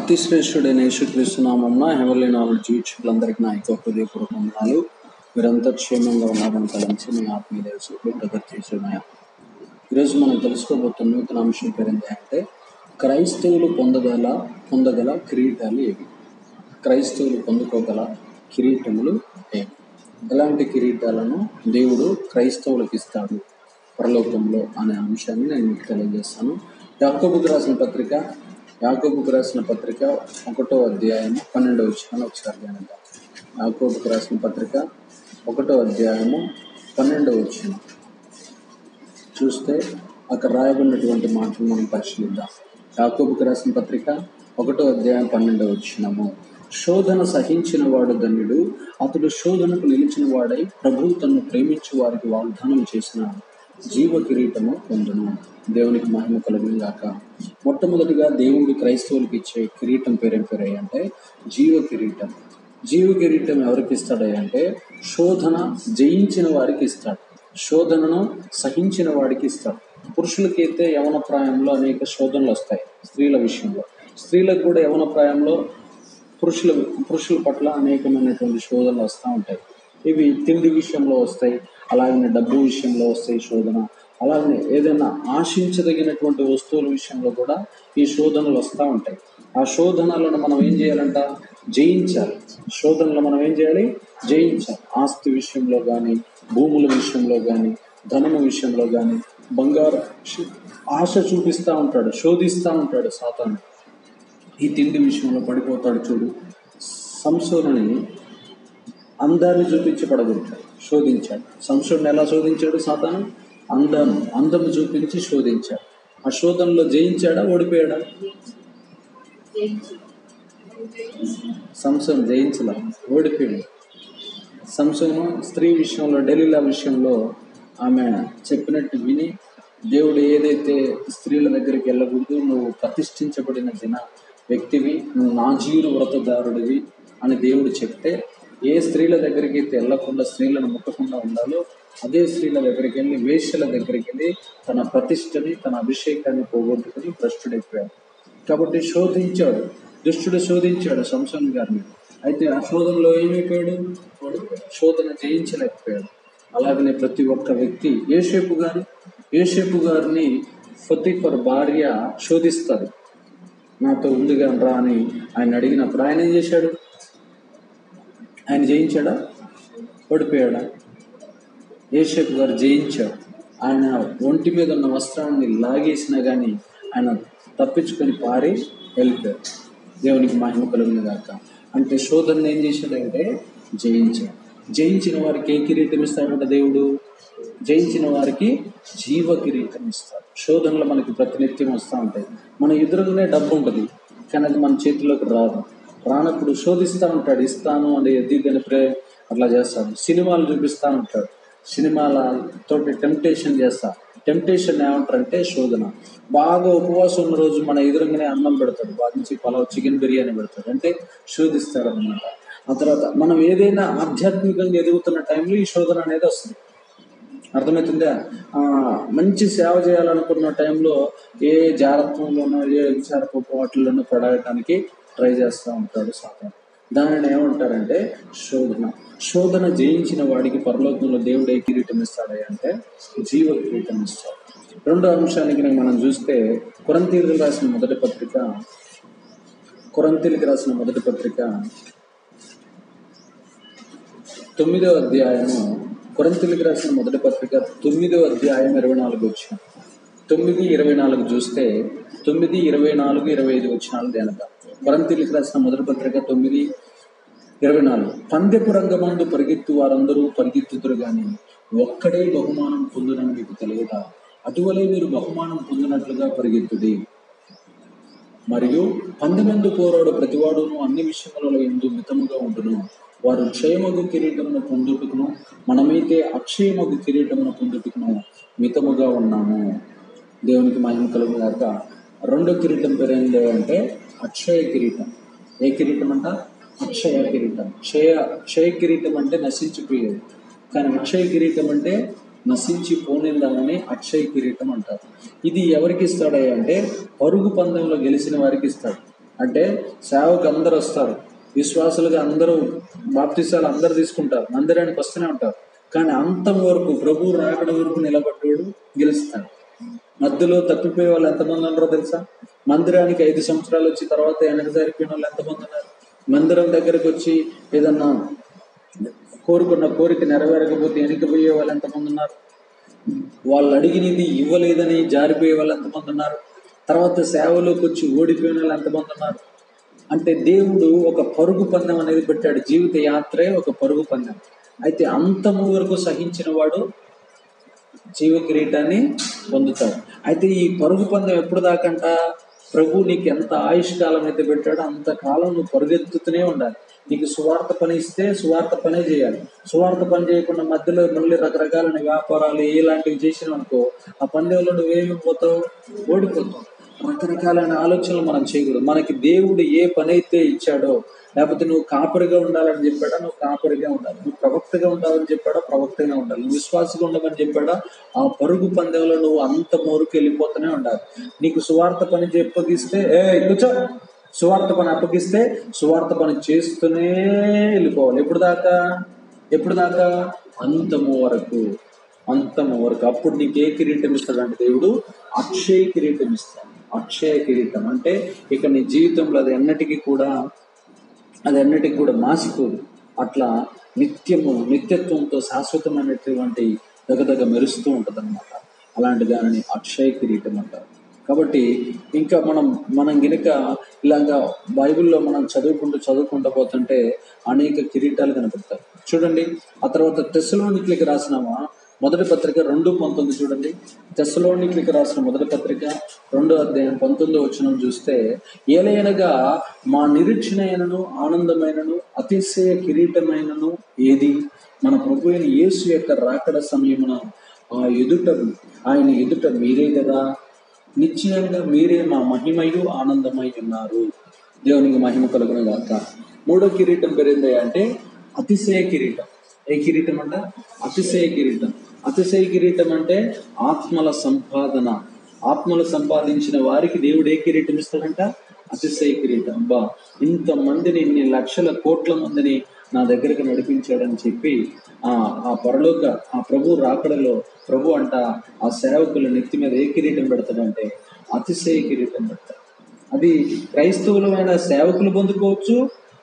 అతి శ్రేష్ఠుడైన యేసుక్రీస్తు నామమున హెవెన్లీ నాలెడ్జ్ వీక్షకులందరికీ నా యొక్క హృదయపూర్వక వందనాలు మీరంతా క్షేమంగా ఉన్నారని తలంచి మీ ఆత్మీయ దేవసుకులు బ్రదర్ చేస్తున్నాయా ఈరోజు మనం తెలుసుకోబోతున్న నూతన అంశం పేరు ఏంటి అంటే క్రైస్తవులు పొందగల పొందగల కిరీటాలు ఏవి క్రైస్తవులు పొందుకోగల కిరీటములు ఏవి ఎలాంటి కిరీటాలను దేవుడు క్రైస్తవులకు ఇస్తాడు పరలోకంలో అనే అంశాన్ని నేను మీకు తెలియజేస్తాను యాకోబుకు రాసిన పత్రిక యాకోబుకు రాసిన పత్రిక ఒకటో అధ్యాయము పన్నెండవ వచ్చిన ఒకసారి ధ్యానిద్దాం యాకోబుకు రాసిన పత్రిక ఒకటో అధ్యాయము పన్నెండవ వచ్చిన చూస్తే అక్కడ రాయబడినటువంటి మాటలు మనం పరిశీలిద్దాం యాకోబుకు రాసిన పత్రిక ఒకటో అధ్యాయం పన్నెండవ వచ్చినము శోధన సహించిన వాడు ధన్యుడు అతడు శోధనకు నిలిచిన వాడై ప్రభు తను ప్రేమించి వారికి వాగ్దానం చేసిన జీవ కిరీటము పొందును దేవునికి మహిమ కలుగును గాక మొట్టమొదటిగా దేవుడు క్రైస్తవులకు ఇచ్చే కిరీటం పేరేం పేరే అంటే జీవ కిరీటం జీవ కిరీటం ఎవరికి ఇస్తాడు అంటే శోధన జయించిన వారికి ఇస్తాడు శోధనను సహించిన వాడికి ఇస్తాడు పురుషులకైతే యవన ప్రాయంలో అనేక శోధనలు వస్తాయి స్త్రీల విషయంలో స్త్రీలకు కూడా యవన ప్రాయంలో పురుషుల పురుషుల పట్ల అనేకమైనటువంటి శోధనలు వస్తూ ఉంటాయి ఇవి తిండి విషయంలో వస్తాయి అలాగనే డబ్బు విషయంలో వస్తాయి శోధన అలాగనే ఏదైనా ఆశించదగినటువంటి వస్తువుల విషయంలో కూడా ఈ శోధనలు వస్తూ ఉంటాయి ఆ శోధనలను మనం ఏం చేయాలంట జయించాలి శోధనలు మనం ఏం చేయాలి జయించాలి ఆస్తి విషయంలో కానీ భూముల విషయంలో కానీ ధనము విషయంలో కానీ బంగారు విషయం- ఆశ చూపిస్తూ ఉంటాడు శోధిస్తూ ఉంటాడు సాతాను ఈ తిండి విషయంలో పడిపోతాడు చూడు సంసోనుని అందాన్ని చూపించి పడగొట్టాడు శోధించాడు సంసోడిని ఎలా శోధించాడు సాతాను అందం అందము చూపించి శోధించాడు ఆ శోధనలో జయించాడా ఓడిపోయాడా సంసోన్ జయించలా ఓడిపోయాడు సంసోను స్త్రీ విషయంలో డెలీలా విషయంలో ఆమె చెప్పినట్టు విని దేవుడు ఏదైతే స్త్రీల దగ్గరికి వెళ్ళకూడదు నువ్వు ప్రతిష్ఠించబడిన జన వ్యక్తివి నువ్వు నాజీరు వ్రతదారుడివి అని దేవుడు చెప్తే ఏ స్త్రీల దగ్గరికి అయితే వెళ్ళకుండా స్త్రీలను ముట్టకుండా ఉండాలో అదే స్త్రీల దగ్గరికి వెళ్ళి వేశ్యల దగ్గరికి వెళ్ళి తన ప్రతిష్టని తన అభిషేకాన్ని పోగొట్టుకుని భ్రష్టుడైపోయాడు కాబట్టి శోధించాడు దుష్టుడు శోధించాడు సంసన్ గారిని అయితే ఆ శోధనలో ఏమైపోయాడు వాడు శోధన జయించలేకపోయాడు అలాగనే ప్రతి ఒక్క వ్యక్తి ఏషేపు గారు ఏషేపు గారిని ఫతిఫర్ భార్య శోధిస్తుంది నాతో ఉంది కానీ రా అని ఆయన అడిగినప్పుడు ఆయన ఏం చేశాడు ఆయన జయించాడా ఓడిపోయాడా ఏషేపు గారు జయించాడు ఆయన ఒంటి మీద ఉన్న వస్త్రాన్ని లాగేసినా కానీ ఆయన తప్పించుకొని పారి వెళ్ళిపోయాడు దేవునికి మహిమ కలుగును గాక అంటే శోధన ఏం చేశాడంటే జయించాడు జయించిన వారికి ఏ కిరీటం ఇస్తాడంట దేవుడు జయించిన వారికి జీవ కిరీటం ఇస్తాడు శోధనలు మనకి ప్రతినిత్యం వస్తూ ఉంటాయి మన ఎదురుగానే డబ్బు ఉంటుంది కానీ అది మన చేతిలోకి రాదు రానప్పుడు శోధిస్తూ ఉంటాడు ఇస్తాను అని ఎదిగని ప్రే అట్లా చేస్తాడు సినిమాలు చూపిస్తూ ఉంటాడు సినిమాల తోటి టెంప్టేషన్ చేస్తా టెంప్టేషన్ ఏమంటారంటే శోధన బాగా ఉపవాసం ఉన్న రోజు మన ఎదురుగానే అన్నం పెడతాడు బాగా పలావ్ చికెన్ బిర్యానీ పెడతాడు అంటే శోధిస్తాడు అనమాట ఆ తర్వాత మనం ఏదైనా ఆధ్యాత్మికంగా ఎదుగుతున్న టైంలో ఈ శోధన అనేది వస్తుంది అర్థమవుతుందా ఆ, మంచి సేవ చేయాలనుకున్న టైంలో ఏ జాగ్రత్తలోనో ఏ విచారపు వాటిల్లోనో పడటానికి ట్రై చేస్తూ ఉంటాడు సాతాను దానిని ఏమంటారంటే శోధన శోధన జయించిన వాడికి పరలోకంలో దేవుడు ఏ కిరీటం ఇస్తాడు అంటే జీవ కిరీటం ఇస్తాడు రెండో అంశానికి కనుక మనం చూస్తే కొరంతీరులకు రాసిన మొదటి పత్రిక కొరంతీలకు రాసిన మొదటి పత్రిక తొమ్మిదో అధ్యాయము కొరంతీలకు రాసిన మొదటి పత్రిక తొమ్మిదో అధ్యాయం ఇరవై నాలుగు వచ్చిన తొమ్మిది ఇరవై నాలుగు చూస్తే తొమ్మిది ఇరవై నాలుగు ఇరవై ఐదు వచ్చినాలు ధ్యానత కొరంతీలకు రాసిన మొదటి పత్రిక తొమ్మిది ఇరవై నాలుగు పందెపు రంగమందు పరిగెత్తు వారందరూ పరిగెత్తుతురు గాని ఒక్కడే బహుమానం పొందునని మీకు తెలియదా అటువలే మీరు బహుమానం పొందినట్లుగా పరిగెత్తుడి మరియు పందెమందు పోరాడు ప్రతివాడును అన్ని విషయములలో ఎందు మితముగా ఉండును వారు క్షయమగు కిరీటమును పొందుటకును మనమైతే అక్షయమగు కిరీటమును పొందుటకును మితముగా ఉన్నాము దేవునికి మహిమ కలుగు గాక రెండో కిరీటం పేరు ఏంటి అంటే అక్షయ కిరీటం ఏ కిరీటం అంట అక్షయ కిరీటం క్షయ క్షయ కిరీటం అంటే నశించిపోయేది కానీ అక్షయ కిరీటం అంటే నశించి పోనిందామని అక్షయ కిరీటం అంటారు ఇది ఎవరికి ఇస్తాడు అంటే పరుగు పందెంలో గెలిచిన వారికి ఇస్తాడు అంటే సేవకు అందరు వస్తారు విశ్వాసులుగా అందరూ బాప్తిసాలు అందరు తీసుకుంటారు మందిరానికి వస్తూనే ఉంటారు కానీ అంతం వరకు ప్రభు రాకడ వరకు నిలబడ్డాడు గెలుస్తాడు మధ్యలో తప్పిపోయే వాళ్ళు ఎంతమంది ఉన్నారో తెలుసా మందిరానికి ఐదు సంవత్సరాలు వచ్చి తర్వాత వెనక జరిపిన వాళ్ళు ఎంతమంది ఉన్నారు మందిరం దగ్గరకు వచ్చి ఏదన్నా కోరుకున్న కోరిక నెరవేరకపోతే వెనకపోయే వాళ్ళు ఎంతమంది ఉన్నారు వాళ్ళు అడిగినది ఇవ్వలేదని జారిపోయే వాళ్ళు ఎంతమంది ఉన్నారు తర్వాత సేవలోకి వచ్చి ఓడిపోయిన వాళ్ళు ఎంతమంది ఉన్నారు అంటే దేవుడు ఒక పరుగు పందెం అనేది పెట్టాడు జీవిత యాత్రే ఒక పరుగు పందెం అయితే అంతము వరకు సహించిన వాడు జీవ కిరీటాన్ని పొందుతాడు అయితే ఈ పరుగు పందెం ఎప్పుడు దాకంట ప్రభు నీకు ఎంత ఆయుష్కాలం అయితే పెట్టాడో అంత కాలం నువ్వు పరుగెత్తుతూనే ఉండాలి నీకు సువార్త పని ఇస్తే సువార్త పనే చేయాలి సువార్త పని చేయకుండా మధ్యలో మళ్ళీ రకరకాలైన వ్యాపారాలు ఇలాంటివి చేసినావు అనుకో ఆ పందెంలో నువ్వేమి పోతావు ఓడిపోతావు రకరకాలైన ఆలోచనలు మనం చేయకూడదు మనకి దేవుడు ఏ పని అయితే ఇచ్చాడో లేకపోతే నువ్వు కాపరిగా ఉండాలని చెప్పాడా నువ్వు కాపరిగా ఉండాలి నువ్వు ప్రవక్తగా ఉండాలని చెప్పాడా ప్రవక్తగా ఉండాలి నువ్వు విశ్వాసగా ఉండమని చెప్పాడా ఆ పరుగు పందెంలో నువ్వు అంత మోరుకు వెళ్ళిపోతూనే ఉండాలి నీకు సువార్త పని చెప్పగిస్తే ఏ కూర్చో సువార్త పని అప్పగిస్తే సువార్త పని చేస్తూనే వెళ్ళిపోవాలి ఎప్పుడు దాకా ఎప్పుడు దాకా అంతము వరకు అంతము వరకు అప్పుడు నీకు ఏ కిరీటం ఇస్తాడంటే దేవుడు అక్షయ కిరీటం ఇస్తాడు అక్షయ కిరీటం అంటే ఇక నీ జీవితంలో అది ఎన్నటికీ కూడా అది అన్నిటికీ కూడా మాసిపోదు అట్లా నిత్యము నిత్యత్వంతో శాశ్వతమైనటువంటి దగదగ మెరుస్తూ ఉంటుంది అనమాట అలాంటి దానిని అక్షయ కిరీటం అంటారు కాబట్టి ఇంకా మనం మనం గినక ఇలాగా బైబిల్లో మనం చదువుకుంటూ చదువుకుంటూ పోతుంటే అనేక కిరీటాలు కనపడతాయి చూడండి ఆ తర్వాత తెస్సలోనికులకి రాసినామా మొదటి పత్రిక రెండు పంతొమ్మిది చూడండి తెస్సలోనికులకి రాసిన మొదటి పత్రిక రెండో అధ్యాయం పంతొమ్మిది వచ్చిన చూస్తే ఏలైనగా మా నిరీక్షణ అయినను ఆనందమైనను అతిశయ కిరీటమైనను ఏది మన ప్రభు అయిన యేసు యొక్క రాకడ సమయమున ఆ ఎదుట ఆయన ఎదుట మీరే కదా నిశ్చయంగా మీరే మా మహిమయు ఆనందమై ఉన్నారు దేవునికి మహిమ కలుగును గాక మూడో కిరీటం పేరేంది అంటే అతిశయ కిరీటం ఏ కిరీటం అంట అతిశయ కిరీటం అతిశయ కిరీటం అంటే ఆత్మల సంపాదన ఆత్మలు సంపాదించిన వారికి దేవుడు ఏ కిరీటం ఇస్తాడంట అతిశయ కిరీటం బా ఇంత మందిని ఇన్ని లక్షల కోట్ల మందిని నా దగ్గరికి నడిపించాడని చెప్పి ఆ ఆ పరలోక ఆ ప్రభు రాకడలో ప్రభు అంట ఆ సేవకుల నెత్తి మీద ఏ కిరీటం పెడతాడంటే అతిశయ కిరీటం పెడతాడు అది క్రైస్తవులమైన సేవకులు పొందుకోవచ్చు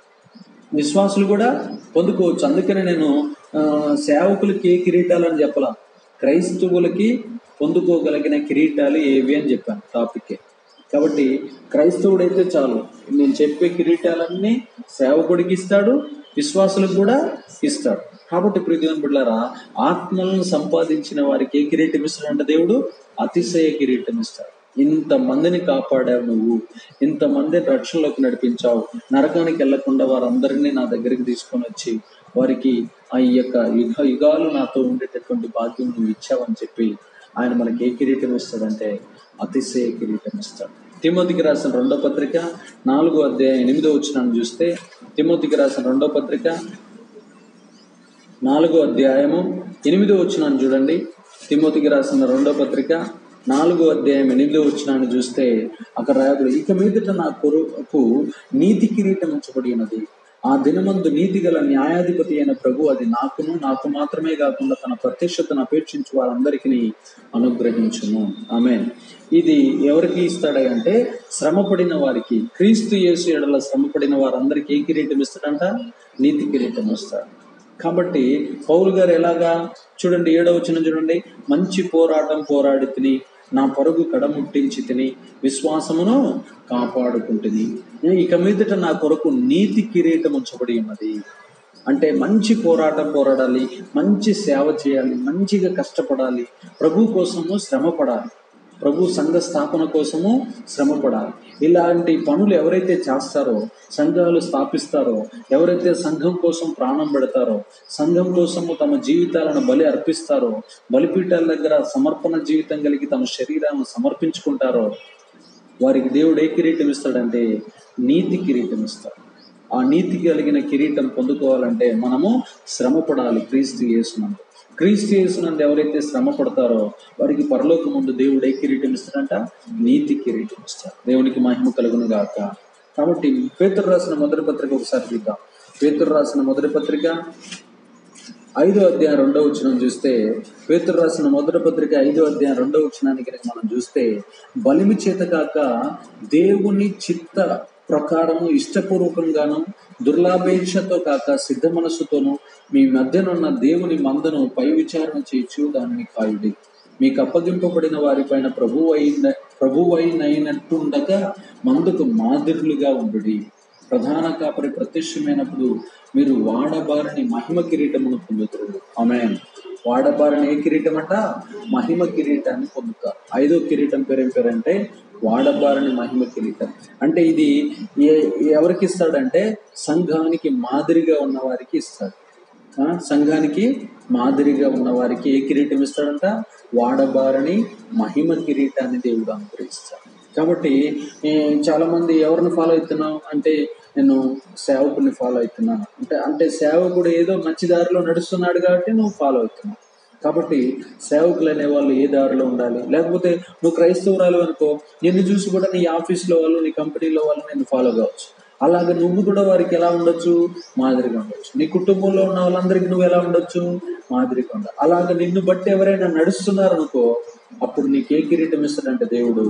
విశ్వాసులు కూడా పొందుకోవచ్చు అందుకనే నేను ఆ, సేవకులకి ఏ కిరీటాలు అని చెప్పలా క్రైస్తవులకి పొందుకోగలిగిన కిరీటాలు ఏవి అని చెప్పాను టాపిక్ కాబట్టి క్రైస్తవుడైతే చాలు నేను చెప్పే కిరీటాలన్నీ సేవకుడికి ఇస్తాడు విశ్వాసులకు కూడా ఇస్తాడు కాబట్టి ప్రీతివన్ బిడ్డారా ఆత్మలను సంపాదించిన వారికి ఏ కిరీటం ఇస్తాడంటే దేవుడు అతిశయ కిరీటం ఇస్తాడు ఇంత మందిని కాపాడావు నువ్వు ఇంత మందిని రక్షణలోకి నడిపించావు నరకానికి వెళ్లకుండా వారందరినీ నా దగ్గరికి తీసుకొని వచ్చి వారికి ఆ యొక్క యుగ యుగాలు నాతో ఉండేటటువంటి భాగ్యం నువ్వు ఇచ్చావని చెప్పి ఆయన మనకి ఏ కిరీటం ఇస్తాడంటే అతిశయ కిరీటం ఇస్తాడు తిమోతికి రాసిన రెండో పత్రిక నాలుగో అధ్యాయం ఎనిమిదో వచ్చినాన్ని చూస్తే తిమోతికి రాసిన రెండో పత్రిక నాలుగో అధ్యాయము ఎనిమిదో వచ్చినాన్ని చూడండి తిమోతికి రాసిన రెండో పత్రిక నాలుగో అధ్యాయం ఎనిమిదో వచ్చినాన్ని చూస్తే అక్కడ రాయబడి ఇక మీదట నా కొరకు నీతి కిరీటం ఉంచబడి ఉన్నది ఆ దినమందు నీతి గల న్యాయాధిపతి అయిన ప్రభు అది నాకును నాకు మాత్రమే కాకుండా తన ప్రత్యక్షతను అపేక్షించు వారందరికీ అనుగ్రహించును ఆమె ఇది ఎవరికి ఇస్తాడంటే శ్రమపడిన వారికి క్రీస్తు యేసు ఎడల శ్రమపడిన వారందరికీ ఏ కిరీటం ఇస్తాడంట నీతి కిరీటం ఇస్తాడు కాబట్టి పౌలు గారు ఎలాగా చూడండి ఏడవ వచ్చిన చూడండి మంచి పోరాటం పోరాడి తిని నా పరుగు కడముట్టించి తిని విశ్వాసమును కాపాడుకుంటుని ఇక మీదట నా కొరకు నీతి కిరీటం ఉంచబడి ఉన్నది అంటే మంచి పోరాటం పోరాడాలి మంచి సేవ చేయాలి మంచిగా కష్టపడాలి ప్రభు కోసము శ్రమ పడాలి ప్రభు సంఘ స్థాపన కోసము శ్రమ పడాలి ఇలాంటి పనులు ఎవరైతే చేస్తారో సంఘాలు స్థాపిస్తారో ఎవరైతే సంఘం కోసం ప్రాణం పెడతారో సంఘం కోసము తమ జీవితాలను బలి అర్పిస్తారో బలిపీఠాల దగ్గర సమర్పణ జీవితం కలిగి తమ శరీరాలను సమర్పించుకుంటారో వారికి దేవుడు ఏ కిరీటం ఇస్తాడంటే నీతి కిరీటం ఇస్తాడు ఆ నీతి కలిగిన కిరీటం పొందుకోవాలంటే మనము శ్రమ పడాలి క్రీస్తు యేసునందు క్రీస్తు యేసునందు ఎవరైతే శ్రమ పడతారో వారికి పరలోక ముందు దేవుడు ఏ కిరీటం ఇస్తాడంట నీతి కిరీటం ఇస్తాడు దేవునికి మహిమ కలుగును గాక కాబట్టి పేతురు రాసిన మొదటి పత్రిక ఒకసారి చూద్దాం పేతురు రాసిన మొదటి పత్రిక ఐదో అధ్యాయం రెండో వచనం చూస్తే పేతురు రాసిన మొదటి పత్రిక ఐదో అధ్యాయం రెండో వచనానికి కనుక మనం చూస్తే బలిమి చేత కాక దేవుని చిత్త ప్రకారము ఇష్టపూర్వకంగాను దుర్లాభేక్షతో కాక సిద్ధ మనస్సుతోను మీ మధ్యనున్న దేవుని మందను పై విచారణ చేయొచ్చు దానిని కాయుడి మీకు అప్పగింపబడిన వారిపైన ప్రభు అయిన ప్రభువైనట్టుండగా మందుకు మాదిరులుగా ఉండుడి ప్రధాన కాపరి ప్రత్యక్షమైనప్పుడు మీరు వాడబారని మహిమ కిరీటమును పొందుతారు ఆమె వాడబారని ఏ కిరీటం అంట మహిమ కిరీటాన్ని పొందుతారు ఐదో కిరీటం పేరు ఏం పేరు అంటే వాడబారని మహిమ కిరీటం అంటే ఇది ఏ- ఎవరికి ఇస్తాడంటే సంఘానికి మాదిరిగా ఉన్న వారికి ఇస్తాడు ఆ, సంఘానికి మాదిరిగా ఉన్న వారికి ఏ కిరీటం ఇస్తాడంట వాడబారని మహిమ కిరీటాన్ని దేవుడు అనుగ్రహిస్తాడు కాబట్టి ఏ, చాలా మంది ఎవరిని ఫాలో అవుతున్నావు అంటే నేను సేవకుని ఫాలో అవుతున్నాను అంటే అంటే సేవకుడు ఏదో మంచి దారిలో నడుస్తున్నాడు కాబట్టి నువ్వు ఫాలో అవుతున్నావు కాబట్టి సేవకులు అనే వాళ్ళు ఏ దారిలో ఉండాలి లేకపోతే నువ్వు క్రైస్తవురాలు అనుకో నిన్ను చూసి కూడా నీ ఆఫీస్లో వాళ్ళు నీ కంపెనీలో వాళ్ళు నేను ఫాలో కావచ్చు అలాగే నువ్వు కూడా వారికి ఎలా ఉండొచ్చు మాదిరిగా ఉండొచ్చు నీ కుటుంబంలో ఉన్న వాళ్ళందరికీ నువ్వు ఎలా ఉండొచ్చు మాదిరిగా ఉండాలి అలాగే నిన్ను బట్టి ఎవరైనా నడుస్తున్నారు అనుకో అప్పుడు నీకు ఏ కిరీటం ఇస్తాడంటే దేవుడు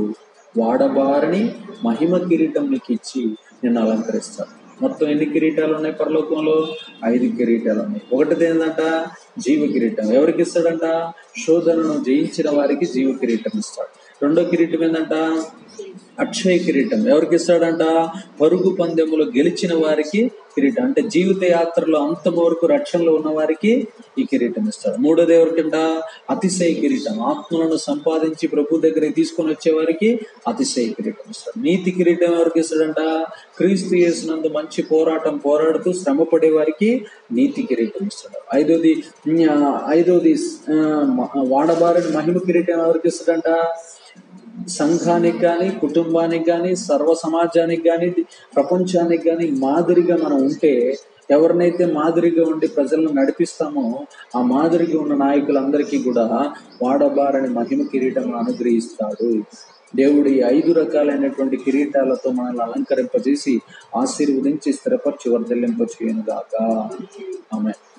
వాడబారని మహిమ కిరీటం నీకు ఇచ్చి నిన్ను అలంకరిస్తాడు మొత్తం ఎన్ని కిరీటాలు ఉన్నాయి పరలోకంలో ఐదు కిరీటాలు ఉన్నాయి ఒకటిది ఏంటంట జీవ కిరీటం ఎవరికి ఇస్తాడంట శోధనను జయించిన వారికి జీవ కిరీటం ఇస్తాడు రెండో కిరీటం ఏంటంట అక్షయ కిరీటం ఎవరికి ఇస్తాడంట పరుగు పందెములో గెలిచిన వారికి కిరీటం అంటే జీవిత యాత్రలో అంతం వరకు రక్షణలో ఉన్న వారికి ఈ కిరీటం ఇస్తాడు మూడోది ఎవరికంట అతిశయ కిరీటం ఆత్మలను సంపాదించి ప్రభు దగ్గరికి తీసుకొని వచ్చే వారికి అతిశయ కిరీటం ఇస్తాడు నీతి కిరీటం ఎవరికి ఇస్తాడంట క్రీస్తు చేసినందు మంచి పోరాటం పోరాడుతూ శ్రమ పడే వారికి నీతి కిరీటం ఇస్తాడు ఐదోది ఆ, ఐదోది ఆ, మ- వాడబారని మహిమ కిరీటం ఎవరికి ఇస్తాడంట సంఘానికి కానీ కుటుంబానికి కానీ సర్వ సమాజానికి కానీ ప్రపంచానికి కానీ మాదిరిగా మనం ఉంటే ఎవరినైతే మాదిరిగా ఉండి ప్రజలను నడిపిస్తామో ఆ మాదిరిగా ఉన్న నాయకులందరికీ కూడా వాడబారని మహిమ కిరీటం అనుగ్రహిస్తాడు దేవుడు ఈ ఐదు రకాలైనటువంటి కిరీటాలతో మనల్ని అలంకరింపజేసి ఆశీర్వదించి స్థిరపరిచి వర్ధలింప చేయను గాక ఆమె